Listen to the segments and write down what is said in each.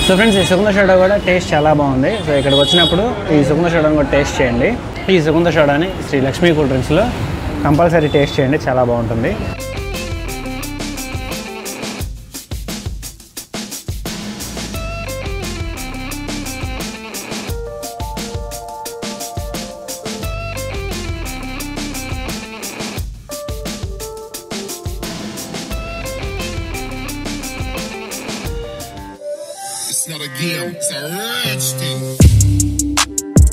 So friends ఈ సుగంధ soda కూడా టేస్ట్ చాలా బాగుంది సో ఇక్కడికి వచ్చినప్పుడు ఈ సుగంధ సోడాని కూడా టేస్ట్ చేయండి ఈ సుగంధ సోడాని శ్రీ లక్ష్మీ కూల్ డ్రింక్స్లో కంపల్సరీ టేస్ట్ చేయండి చాలా బాగుంటుంది It's not a game, it's a rich thing.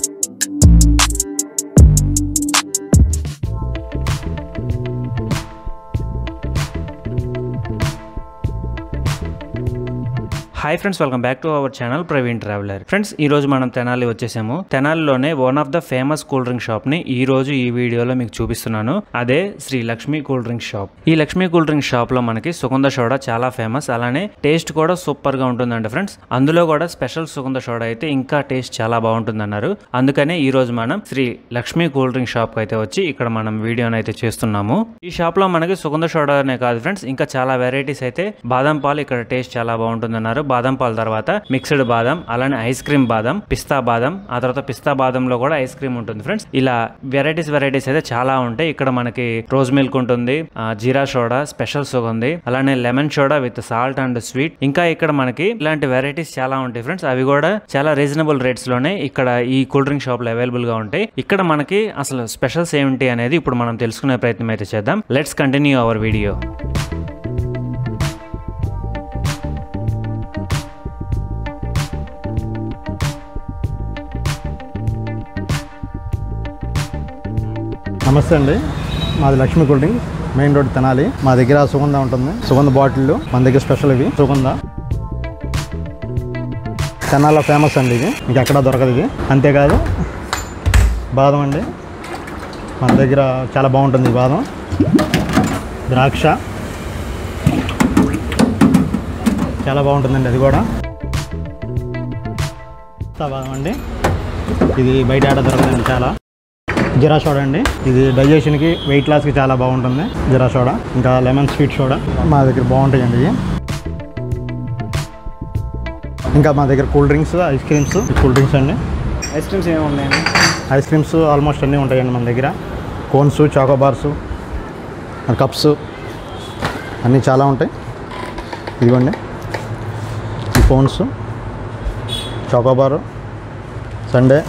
Hi friends welcome back to our channel Praveen traveller friends ఈ రోజు మనం తెనాలి వచ్చేసాము తెనాలిలోనే one of the famous cool drink shop ని ఈ రోజు ఈ వీడియోలో మీకు చూపిస్తున్నాను అదే Sri Lakshmi cool drink shop ఈ లక్ష్మీ కూల్ డ్రింక్ షాప్ లో మనకి సుగంధ సోడా చాలా ఫేమస్ అలానే టేస్ట్ కూడా సూపర్ గా ఉంటుందండి ఫ్రెండ్స్ అందులో కూడా స్పెషల్ సుగంధ సోడా అయితే ఇంకా టేస్ట్ చాలా బాగుంటుంది అన్నారు అందుకనే ఈ రోజు మనం Sri Lakshmi cool drink shop అయితే వచ్చి ఇక్కడ మనం వీడియోని అయితే చేస్తున్నాము ఈ షాప్ లో మనకి సుగంధ సోడానే కాదు ఫ్రెండ్స్ ఇంకా చాలా వెరైటీస్ అయితే బాదం పాలు ఇక్కడ టేస్ట్ చాలా బాగుంటుందన్నారు బాదం పాలు తర్వాత మిక్స్డ్ బాదం అలానే ఐస్ క్రీమ్ బాదం పిస్తా బాదం ఆ తర్వాత పిస్తా బాదంలో కూడా ఐస్ క్రీమ్ ఉంటుంది ఫ్రెండ్స్ ఇలా వెరైటీస్ వెరైటీస్ అయితే చాలా ఉంటాయి ఇక్కడ మనకి రోజ్ మిల్క్ ఉంటుంది ఆ, జీరా సోడా స్పెషల్ సుగంధి అలానే lemon soda with salt and sweet ఇంకా ఇక్కడ మనకి ఇలాంటి వెరైటీస్ చాలా ఉంటాయి ఫ్రెండ్స్ అవి కూడా చాలా రీజనబుల్ రేట్స్ లోనే ఇక్కడ ఈ కూల్ డ్రింక్ షాప్ లో అవైలబుల్ గా ఉంటాయి ఇక్కడ మనకి అసలు స్పెషల్స్ ఏమిటి అనేది ఇప్పుడు మనం తెలుసుకునే ప్రయత్నం అయితే చేద్దాం లెట్స్ కంటిన్యూ అవర్ వీడియో నమస్తే అండి మాది Lakshmi cool drink main road Tenali మా దగ్గర సుగంధ ఉంటుంది సుగంధ బాటిల్ మన దగ్గర స్పెషల్ ఇవి సుగంధ తెనాల్లో ఫేమస్ అండి ఇది మీకు ఎక్కడా దొరకదు ఇది అంతేకాదు బాదం అండి మన దగ్గర చాలా బాగుంటుంది ఈ బాదం ద్రాక్ష చాలా బాగుంటుందండి అది కూడా పిస్తా బాదం అండి ఇది బయట ఆడ దొరకదండి చాలా జీరా సోడా అండి ఇది డైజెషన్కి వెయిట్ లాస్కి చాలా బాగుంటుంది జీరా సోడా ఇంకా లెమన్ స్వీట్ సోడా మా దగ్గర బాగుంటాయండి ఇవి ఇంకా మా దగ్గర cool drinks ice creams cool drinks అండి ఐస్ క్రీమ్స్ ఏమి ఉన్నాయండి ఐస్ క్రీమ్స్ ఆల్మోస్ట్ అన్నీ ఉంటాయండి మన దగ్గర కోన్స్ చాకోబార్స్ కప్స్ అన్నీ చాలా ఉంటాయి ఇదిగోండి ఈ cones chocobar sundae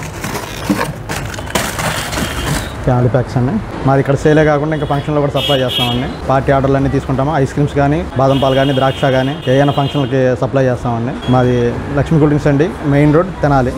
family packs అండి మాది ఇక్కడ సేలే కాకుండా ఇంకా ఫంక్షన్లో కూడా సప్లై చేస్తామండి పార్టీ ఆర్డర్లు అన్నీ తీసుకుంటాము ఐస్ క్రీమ్స్ కానీ బాదం పాలు కానీ ద్రాక్ష కానీ ఏదైనా ఫంక్షన్లకి సప్లై చేస్తామండి మాది లక్ష్మీ కూల్ డ్రింక్స్ అండి main road Tenali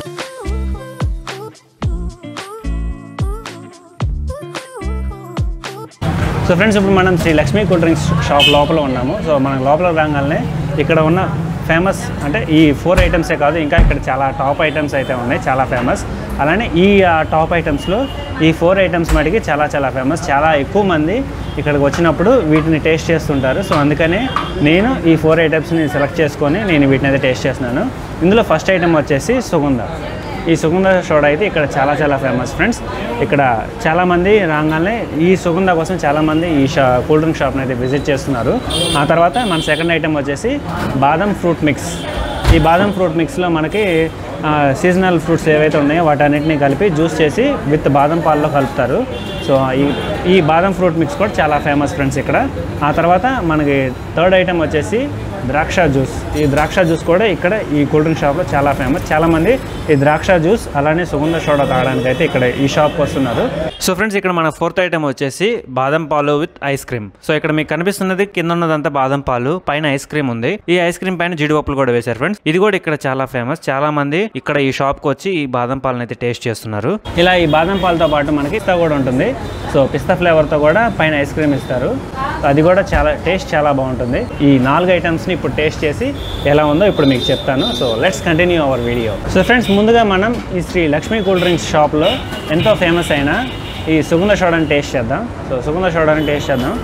so friends ఇప్పుడు మనం Sri Lakshmi cool drinks shop లోపల ఉన్నాము సో మనం లోపల రాగానే ఇక్కడ ఉన్న ఫేమస్ అంటే ఈ ఫోర్ ఐటమ్సే కాదు ఇంకా ఇక్కడ చాలా టాప్ ఐటమ్స్ అయితే ఉన్నాయి చాలా ఫేమస్ అలానే ఈ ఆ, టాప్ ఐటమ్స్లో ఈ ఫోర్ ఐటమ్స్ మటుకి చాలా చాలా ఫేమస్ చాలా ఎక్కువ మంది ఇక్కడికి వచ్చినప్పుడు వీటిని టేస్ట్ చేస్తుంటారు సో అందుకనే నేను ఈ ఫోర్ ఐటమ్స్ని సెలెక్ట్ చేసుకొని నేను వీటిని అయితే టేస్ట్ చేస్తున్నాను ఇందులో ఫస్ట్ ఐటమ్ వచ్చేసి సుగంధ ఈ సుగంధ సోడా అయితే ఇక్కడ చాలా చాలా ఫేమస్ ఫ్రెండ్స్ ఇక్కడ చాలామంది రాగానే ఈ సుగంధ కోసం చాలామంది ఈ షా కూల్ డ్రింక్ షాప్ని అయితే విజిట్ చేస్తున్నారు ఆ తర్వాత మన సెకండ్ ఐటెం వచ్చేసి బాదం ఫ్రూట్ మిక్స్ ఈ బాదం ఫ్రూట్ మిక్స్లో మనకి సీజనల్ ఫ్రూట్స్ ఏవైతే ఉన్నాయో వాటన్నిటిని కలిపి జ్యూస్ చేసి విత్ బాదం పాలలో కలుపుతారు సో ఈ ఈ బాదం ఫ్రూట్ మిక్స్ కూడా చాలా ఫేమస్ ఫ్రెండ్స్ ఇక్కడ ఆ తర్వాత మనకి థర్డ్ ఐటెం వచ్చేసి ద్రాక్ష జ్యూస్ ఈ ద్రాక్ష జ్యూస్ కూడా ఇక్కడ ఈ కూల్ డ్రింక్ షాప్లో చాలా ఫేమస్ చాలామంది ఈ ద్రాక్ష జ్యూస్ అలానే సుగంధ సోడా తాగడానికి అయితే ఇక్కడ ఈ షాప్కి వస్తున్నారు సో ఫ్రెండ్స్ ఇక్కడ మన ఫోర్త్ ఐటమ్ వచ్చేసి బాదం పాలు విత్ ఐస్ క్రీమ్ సో ఇక్కడ మీకు కనిపిస్తున్నది కింద ఉన్నదంతా బాదం పాలు పైన ఐస్ క్రీమ్ ఉంది ఈ ఐస్ క్రీమ్ పైన జీడిపప్పులు కూడా వేశారు ఫ్రెండ్స్ ఇది కూడా ఇక్కడ చాలా ఫేమస్ చాలా మంది ఇక్కడ ఈ షాప్ కి వచ్చి ఈ బాదం పాలను అయితే టేస్ట్ చేస్తున్నారు ఇలా ఈ బాదం పాలతో పాటు మనకి పిస్తా కూడా ఉంటుంది సో పిస్తా ఫ్లేవర్తో కూడా పైన ఐస్ క్రీమ్ ఇస్తారు అది కూడా చాలా టేస్ట్ చాలా బాగుంటుంది ఈ నాలుగు ఐటమ్స్ని ఇప్పుడు టేస్ట్ చేసి ఎలా ఉందో ఇప్పుడు మీకు చెప్తాను so let's continue our video so friends ముందుగా మనం ఈ శ్రీ లక్ష్మీ కూల్ డ్రింక్స్ షాప్లో ఎంతో ఫేమస్ అయిన ఈ సుగంధ సోడాని టేస్ట్ చేద్దాం సో సుగంధ సోడాని టేస్ట్ చేద్దాం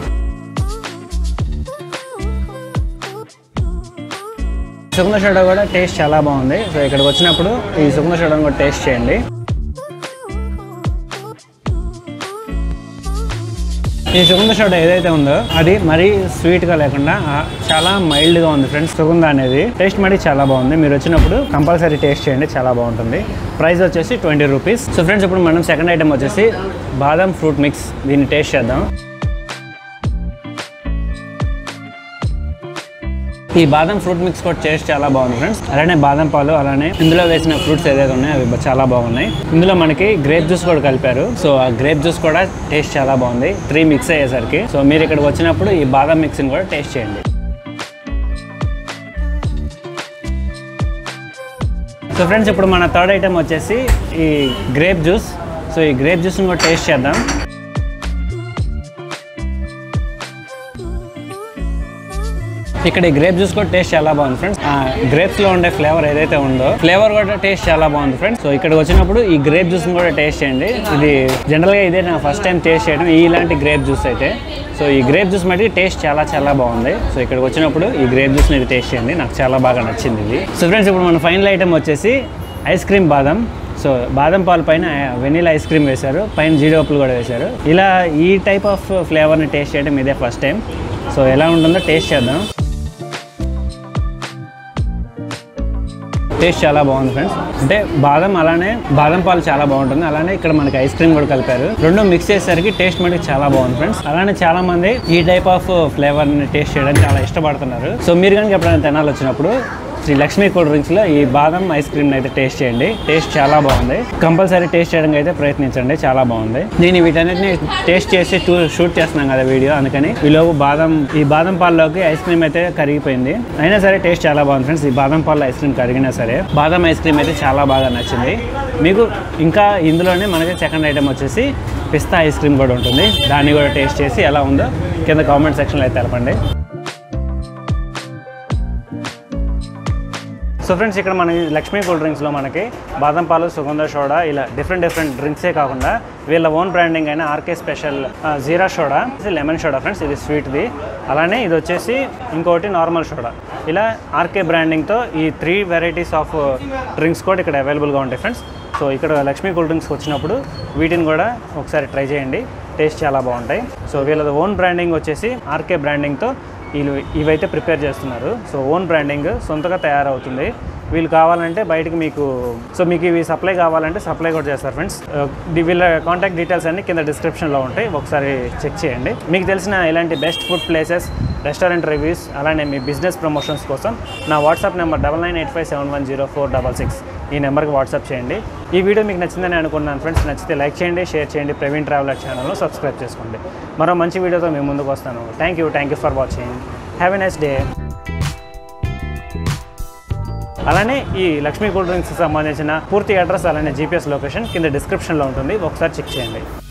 సుగంధ సోడా కూడా టేస్ట్ చాలా బాగుంది సో ఇక్కడికి వచ్చినప్పుడు ఈ సుగంధ సోడాని కూడా టేస్ట్ చేయండి ఈ సుగంధ సోడా ఏదైతే ఉందో అది మరీ స్వీట్గా లేకుండా ఆ, చాలా మైల్డ్గా ఉంది ఫ్రెండ్స్ సుగంధ అనేది టేస్ట్ మరీ చాలా బాగుంది మీరు వచ్చినప్పుడు కంపల్సరీ టేస్ట్ చేయండి చాలా బాగుంటుంది ప్రైస్ వచ్చేసి ట్వంటీ రూపీస్ సో ఫ్రెండ్స్ ఇప్పుడు మనం సెకండ్ ఐటమ్ వచ్చేసి బాదం ఫ్రూట్ మిక్స్ దీన్ని టేస్ట్ చేద్దాం ఈ బాదం ఫ్రూట్ మిక్స్ కూడా టేస్ట్ చాలా బాగుంది ఫ్రెండ్స్ అలానే బాదం పాలు అలానే ఇందులో వేసిన ఫ్రూట్స్ ఏదైతే ఉన్నాయో అవి బ- చాలా బాగున్నాయి ఇందులో మనకి గ్రేప్ జ్యూస్ కూడా కలిపారు సో ఆ గ్రేప్ జ్యూస్ కూడా టేస్ట్ చాలా బాగుంది త్రీ మిక్స్ అయ్యేసరికి సో మీరు ఇక్కడికి వచ్చినప్పుడు ఈ బాదం మిక్స్ని కూడా టేస్ట్ చేయండి సో ఫ్రెండ్స్ ఇప్పుడు మన థర్డ్ ఐటమ్ వచ్చేసి ఈ గ్రేప్ జ్యూస్ సో ఈ గ్రేప్ జ్యూస్ని కూడా టేస్ట్ చేద్దాం ఇక్కడ ఈ గ్రేప్ జ్యూస్ కూడా టేస్ట్ చాలా బాగుంది ఫ్రెండ్స్ ఆ గ్రేప్స్ లో ఉండే ఫ్లేవర్ ఏదైతే ఉందో ఫ్లేవర్ కూడా టేస్ట్ చాలా బాగుంది ఫ్రెండ్స్ సో ఇక్కడికి వచ్చినప్పుడు ఈ గ్రేప్ జ్యూస్ కూడా టేస్ట్ చేయండి ఇది జనరల్ గా ఇదే నా ఫస్ట్ టైం టేస్ట్ చేయడం ఇలాంటి గ్రేప్ జ్యూస్ అయితే సో ఈ గ్రేప్ జ్యూస్ మటుకు టేస్ట్ చాలా చాలా బాగుంది సో ఇక్కడికి వచ్చినప్పుడు ఈ గ్రేప్ జ్యూస్ ఇది టేస్ట్ చేయండి నాకు చాలా బాగా నచ్చింది ఇది సో ఫ్రెండ్స్ ఇప్పుడు మన ఫైనల్ ఐటమ్ వచ్చేసి ఐస్ క్రీమ్ బాదం సో బాదం పాలు పైన వెనీలా ఐస్ క్రీమ్ వేశారు పైన జీడిపప్పులు కూడా వేశారు ఇలా ఈ టైప్ ఆఫ్ ఫ్లేవర్ని టేస్ట్ చేయడం ఇదే ఫస్ట్ టైం సో ఎలా ఉంటుందో టేస్ట్ చేద్దాం టేస్ట్ చాలా బాగుంది ఫ్రెండ్స్ అంటే బాదం అలానే బాదం పాలు చాలా బాగుంటుంది అలానే ఇక్కడ మనకి ఐస్ క్రీమ్ కూడా కలిపారు రెండు మిక్స్ చేసేసరికి టేస్ట్ మనకి చాలా బాగుంది ఫ్రెండ్స్ అలానే చాలా మంది ఈ టైప్ ఆఫ్ ఫ్లేవర్ ని టేస్ట్ చేయడానికి చాలా ఇష్టపడుతున్నారు సో మీరు కనుక ఎప్పుడైనా తినాలి వచ్చినప్పుడు శ్రీ లక్ష్మీ కూల్ డ్రింక్స్ లో ఈ బాదం ఐస్ క్రీమ్ అయితే టేస్ట్ చేయండి టేస్ట్ చాలా బాగుంది కంపల్సరీ టేస్ట్ చేయడానికి అయితే ప్రయత్నించండి చాలా బాగుంది నేను వీటన్నిటిని టేస్ట్ చేసి టూ షూట్ చేస్తున్నాను కదా వీడియో అందుకని ఈలోపు బాదం ఈ బాదం పాల్లోకి ఐస్ క్రీమ్ అయితే కరిగిపోయింది అయినా సరే టేస్ట్ చాలా బాగుంది ఫ్రెండ్స్ ఈ బాదం పాలు ఐస్ క్రీమ్ కరిగినా సరే బాదం ఐస్ క్రీమ్ అయితే చాలా బాగా నచ్చింది మీకు ఇంకా ఇందులోనే మనకి సెకండ్ ఐటమ్ వచ్చేసి పిస్తా ఐస్ క్రీమ్ కూడా ఉంటుంది దాన్ని కూడా టేస్ట్ చేసి ఎలా ఉందో కింద కామెంట్ సెక్షన్లో అయితే తెలపండి సో ఫ్రెండ్స్ ఇక్కడ మన లక్ష్మీ కూల్ డ్రింక్స్లో మనకి బాదం పాలు సుగంధ సోడా ఇలా డిఫరెంట్ డిఫరెంట్ డ్రింక్సే కాకుండా వీళ్ళ ఓన్ బ్రాండింగ్ అయిన ఆర్కే స్పెషల్ ఆ, జీరా సోడా ఇది లెమన్ సోడా ఫ్రెండ్స్ ఇది స్వీట్ది అలానే ఇది వచ్చేసి ఇంకోటి నార్మల్ సోడా ఇలా ఆర్కే బ్రాండింగ్తో ఈ త్రీ వెరైటీస్ ఆఫ్ డ్రింక్స్ కూడా ఇక్కడ అవైలబుల్గా ఉంటాయి ఫ్రెండ్స్ సో ఇక్కడ లక్ష్మీ కూల్ డ్రింక్స్కి వచ్చినప్పుడు వీటిని కూడా ఒకసారి ట్రై చేయండి టేస్ట్ చాలా బాగుంటాయి సో వీళ్ళది ఓన్ బ్రాండింగ్ వచ్చేసి ఆర్కే బ్రాండింగ్తో వీళ్ళు ఇవైతే ప్రిపేర్ చేస్తున్నారు సో ఓన్ బ్రాండింగ్ సొంతగా తయారవుతుంది వీళ్ళు కావాలంటే బయటికి మీకు సో మీకు ఇవి సప్లై కావాలంటే సప్లై కూడా చేస్తారు ఫ్రెండ్స్ వీళ్ళ కాంటాక్ట్ డీటెయిల్స్ అన్ని కింద డిస్క్రిప్షన్లో ఉంటాయి ఒకసారి చెక్ చేయండి మీకు తెలిసిన ఇలాంటి best food places restaurant reviews అలానే మీ బిజినెస్ ప్రమోషన్స్ కోసం నా WhatsApp number double nine eight five seven one zero four double six ఈ నెంబర్కి వాట్సాప్ చేయండి ఈ వీడియో మీకు నచ్చిందని అనుకున్నాను ఫ్రెండ్స్ నచ్చితే లైక్ చేయండి షేర్ చేయండి ప్రవీణ్ ట్రావెలర్ ఛానల్ను సబ్స్క్రైబ్ చేసుకోండి మరో మంచి వీడియోతో మేము ముందుకు వస్తాను thank you thank you for watching have a nice day అలానే ఈ లక్ష్మీ కూల్ డ్రింక్స్కి సంబంధించిన పూర్తి అడ్రస్ అలానే జీపీఎస్ లొకేషన్ కింద డిస్క్రిప్షన్లో ఉంటుంది ఒకసారి చెక్ చేయండి